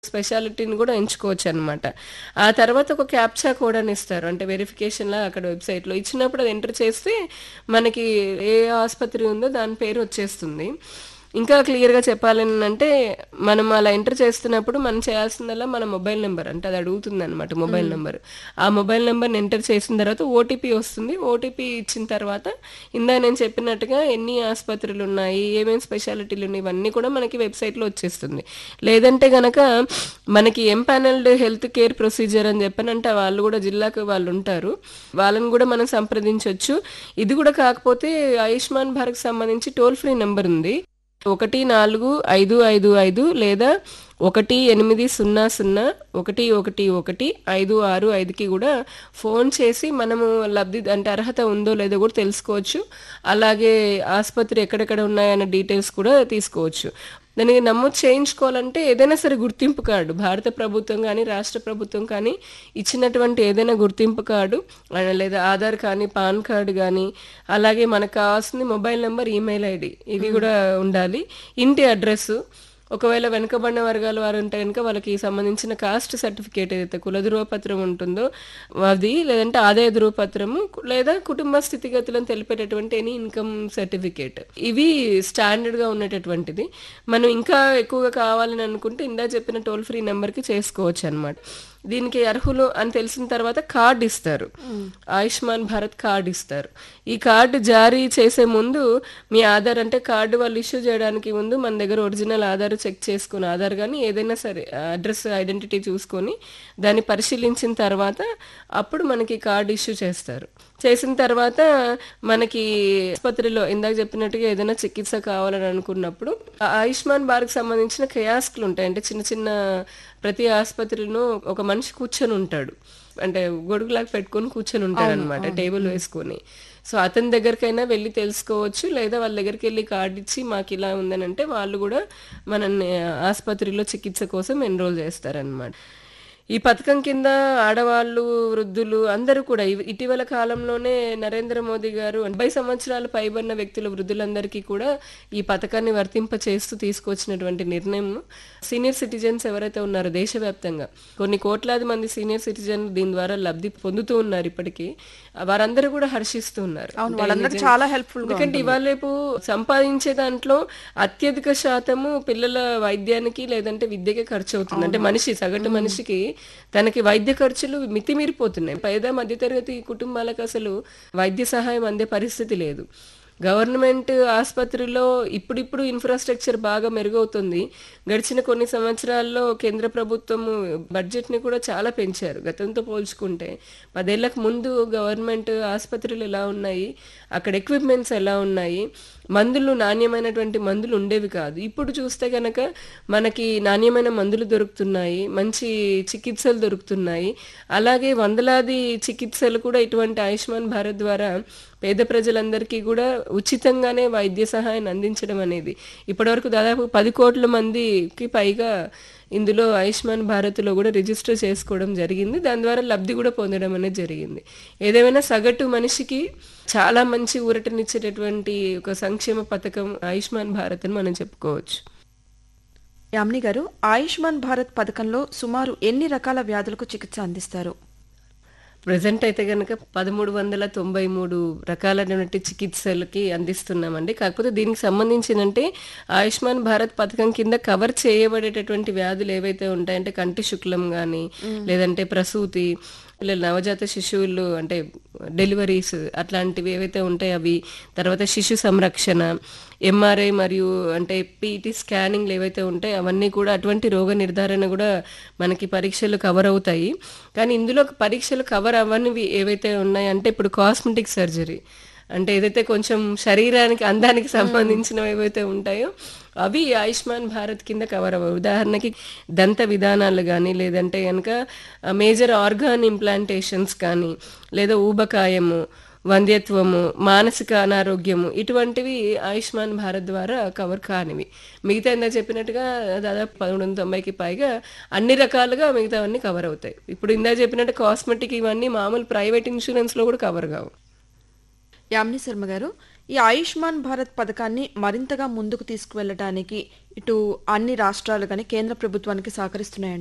స్పెషాలిటీని కూడా ఎంచుకోవచ్చు అనమాట ఆ తర్వాత ఒక క్యాప్చా కోడ్ అని ఇస్తారు అంటే వెరిఫికేషన్లా అక్కడ వెబ్సైట్లో ఇచ్చినప్పుడు అది ఎంటర్ చేస్తే మనకి ఏ ఆసుపత్రి ఉందో దాని పేరు వచ్చేస్తుంది ఇంకా క్లియర్గా చెప్పాలని అంటే మనం అలా ఎంటర్ చేస్తున్నప్పుడు మనం చేయాల్సిందల్లా మన మొబైల్ నెంబర్ అంటే అది అడుగుతుంది అనమాట మొబైల్ నెంబర్ ఆ మొబైల్ నెంబర్ని ఎంటర్ చేసిన తర్వాత ఓటీపీ వస్తుంది ఓటీపీ ఇచ్చిన తర్వాత ఇందా నేను చెప్పినట్టుగా ఎన్ని ఆసుపత్రులు ఉన్నాయి ఏమేమి స్పెషాలిటీలు ఉన్నాయి ఇవన్నీ కూడా మనకి వెబ్సైట్లో వచ్చేస్తుంది లేదంటే గనక మనకి ఎంపానల్డ్ హెల్త్ కేర్ ప్రొసీజర్ అని చెప్పనంటే వాళ్ళు కూడా జిల్లాకు వాళ్ళు ఉంటారు వాళ్ళని కూడా మనం సంప్రదించవచ్చు ఇది కూడా కాకపోతే ఆయుష్మాన్ భారత్ సంబంధించి టోల్ ఫ్రీ నెంబర్ ఉంది ఒకటి నాలుగు ఐదు ఐదు ఐదు లేదా ఒకటి ఎనిమిది సున్నా సున్నా ఒకటి ఒకటి ఒకటి ఐదు ఆరు ఐదుకి కూడా ఫోన్ చేసి మనము లబ్ధి అంటే అర్హత ఉందో లేదో కూడా తెలుసుకోవచ్చు అలాగే ఆసుపత్రి ఎక్కడెక్కడ ఉన్నాయన్న డీటెయిల్స్ కూడా తీసుకోవచ్చు దానికి నమోదు చేయించుకోవాలంటే ఏదైనా సరే గుర్తింపు కార్డు భారత ప్రభుత్వం కానీ రాష్ట్ర ప్రభుత్వం కానీ ఇచ్చినటువంటి ఏదైనా గుర్తింపు కార్డు ఆ, లేదా ఆధార్ కానీ పాన్ కార్డు కానీ అలాగే మనకు కావాల్సింది మొబైల్ నెంబర్ ఈమెయిల్ ఐడి ఇవి కూడా ఉండాలి ఇంటి అడ్రస్ ఒకవేళ వెనుకబడిన వర్గాల వారు ఉంటే కనుక వాళ్ళకి సంబంధించిన కాస్ట్ సర్టిఫికేట్ ఏదైతే కుల ధృవపత్రం ఉంటుందో అది లేదంటే ఆదాయ ధృవపత్రము లేదా కుటుంబ స్థితిగతులను తెలిపేటటువంటి ఎనీ ఇన్కమ్ సర్టిఫికేట్ ఇవి స్టాండర్డ్ గా ఉండేటటువంటిది మనం ఇంకా ఎక్కువగా కావాలని అనుకుంటే ఇందా చెప్పిన టోల్ ఫ్రీ నెంబర్కి చేసుకోవచ్చు అనమాట దీనికి అర్హులు అని తెలిసిన తర్వాత కార్డు ఇస్తారు ఆయుష్మాన్ భారత్ కార్డు ఇస్తారు ఈ కార్డు జారీ చేసే ముందు మీ ఆధార్ అంటే కార్డు వాళ్ళు ఇష్యూ చేయడానికి ముందు మన దగ్గర ఒరిజినల్ ఆధార్ చెక్ చేసుకుని ఆధార్ కానీ ఏదైనా సరే అడ్రస్ ఐడెంటిటీ చూసుకొని దాన్ని పరిశీలించిన తర్వాత అప్పుడు మనకి కార్డు ఇష్యూ చేస్తారు చేసిన తర్వాత మనకి ఆసుపత్రిలో ఇందాక చెప్పినట్టుగా ఏదైనా చికిత్స కావాలని అనుకున్నప్పుడు ఆ ఆయుష్మాన్ భారత్ సంబంధించిన కయాస్కులు ఉంటాయి అంటే చిన్న చిన్న ప్రతి ఆసుపత్రిలో ఒక మనిషి కూర్చొని ఉంటాడు అంటే గొడుగులాగా పెట్టుకొని కూర్చొని ఉంటాడు అనమాట టేబుల్ వేసుకొని సో అతని దగ్గరికైనా వెళ్ళి తెలుసుకోవచ్చు లేదా వాళ్ళ దగ్గరికి వెళ్ళి కార్డు ఇచ్చి మాకు ఇలా ఉందని అంటే వాళ్ళు కూడా మనల్ని ఆసుపత్రిలో చికిత్స కోసం ఎన్రోల్ చేస్తారనమాట ఈ పథకం కింద ఆడవాళ్ళు వృద్ధులు అందరూ కూడా ఇవ- ఇటీవల కాలంలోనే నరేంద్ర మోదీ గారు డెబ్బై సంవత్సరాలు పైబడిన వ్యక్తుల వృద్ధులందరికీ కూడా ఈ పథకాన్ని వర్తింప చేస్తూ తీసుకొచ్చినటువంటి నిర్ణయం సీనియర్ సిటిజన్స్ ఎవరైతే ఉన్నారో దేశవ్యాప్తంగా కొన్ని కోట్లాది మంది సీనియర్ సిటిజన్ దీని ద్వారా లబ్ధి పొందుతూ ఉన్నారు ఇప్పటికీ వారందరూ కూడా హర్షిస్తూ ఉన్నారు అవును అంటే వాళ్ళందరికీ నిజం- చాలా హెల్ప్ఫుల్ గా ఎందుకంటే ఇవాళ రేపు సంపాదించే దాంట్లో అత్యధిక శాతము పిల్లల వైద్యానికి లేదంటే విద్యకే ఖర్చు అవుతుంది అంటే మనిషి సగటు మనిషికి తనకి వైద్య ఖర్చులు మితిమీరిపోతున్నాయి పేద మధ్యతరగతి కుటుంబాలకు అసలు వైద్య సహాయం అందే పరిస్థితి లేదు గవర్నమెంట్ ఆసుపత్రిలో ఇప్పుడిప్పుడు ఇన్ఫ్రాస్ట్రక్చర్ బాగా మెరుగవుతుంది గడిచిన కొన్ని సంవత్సరాల్లో కేంద్ర ప్రభుత్వం బడ్జెట్ని కూడా చాలా పెంచారు గతంతో పోల్చుకుంటే పదేళ్లకు ముందు గవర్నమెంట్ ఆసుపత్రులు ఎలా ఉన్నాయి అక్కడ ఎక్విప్మెంట్స్ ఎలా ఉన్నాయి మందులు నాణ్యమైనటువంటి మందులు ఉండేవి కాదు ఇప్పుడు చూస్తే కనుక మనకి నాణ్యమైన మందులు దొరుకుతున్నాయి మంచి చికిత్సలు దొరుకుతున్నాయి అలాగే వందలాది చికిత్సలు కూడా ఇటువంటి ఆయుష్మాన్ భారత్ ద్వారా పేద ప్రజలందరికీ కూడా ఉచితంగానే వైద్య సహాయాన్ని అందించడం అనేది ఇప్పటివరకు దాదాపు పది కోట్ల మందికి పైగా ఇందులో ఆయుష్మాన్ భారత్లో కూడా రిజిస్టర్ చేసుకోవడం జరిగింది దాని ద్వారా లబ్ధి కూడా పొందడం అనేది జరిగింది ఏదేమైనా సగటు మనిషికి చాలా మంచి ఊరటనిచ్చేటటువంటి ఒక సంక్షేమ పథకం ఆయుష్మాన్ భారత్ అని మనం చెప్పుకోవచ్చు యామిని గారు ఆయుష్మాన్ భారత్ పథకంలో సుమారు ఎన్ని రకాల వ్యాధులకు చికిత్స అందిస్తారు ప్రజెంట్ అయితే కనుక పదమూడు వందల తొంభై మూడు రకాలైనటువంటి చికిత్సలకి అందిస్తున్నామండి కాకపోతే దీనికి సంబంధించినంటే ఆయుష్మాన్ భారత్ పథకం కింద కవర్ చేయబడేటటువంటి వ్యాధులు ఏవైతే ఉంటాయంటే కంటి శుక్లం కానీ లేదంటే ప్రసూతి పిల్లలు నవజాత శిశువులు అంటే డెలివరీస్ అట్లాంటివి ఏవైతే ఉంటాయో అవి తర్వాత శిశు సంరక్షణ ఎంఆర్ఐ మరియు అంటే పీటీ స్కానింగ్లు ఏవైతే ఉంటాయో అవన్నీ కూడా అటువంటి రోగ నిర్ధారణ కూడా మనకి పరీక్షలు కవర్ అవుతాయి కానీ ఇందులో పరీక్షలు కవర్ అవ్వనివి ఏవైతే ఉన్నాయంటే ఇప్పుడు కాస్మెటిక్ సర్జరీ అంటే ఏదైతే కొంచెం శరీరానికి అందానికి సంబంధించినవి ఏవైతే ఉంటాయో అవి ఆయుష్మాన్ భారత్ కింద కవర్ అవ్వవు ఉదాహరణకి దంత విధానాలు కానీ లేదంటే కనుక మేజర్ ఆర్గాన్ ఇంప్లాంటేషన్స్ కానీ లేదా ఊబకాయము వంధ్యత్వము మానసిక అనారోగ్యము ఇటువంటివి ఆయుష్మాన్ భారత్ ద్వారా కవర్ కానివి మిగతా ఇందా చెప్పినట్టుగా దాదాపు పదమూడు వందల తొంభైకి పైగా అన్ని రకాలుగా మిగతావన్నీ కవర్ అవుతాయి ఇప్పుడు ఇందా చెప్పినట్టు కాస్మెటిక్ ఇవన్నీ మామూలు ప్రైవేట్ ఇన్సూరెన్స్లో కూడా కవర్ కావు యామిని శర్మ గారు ఈ ఆయుష్మాన్ భారత్ పథకాన్ని మరింతగా ముందుకు తీసుకువెళ్ళడానికి ఇటు అన్ని రాష్ట్రాలు కానీ కేంద్ర ప్రభుత్వానికి సహకరిస్తున్నాయండి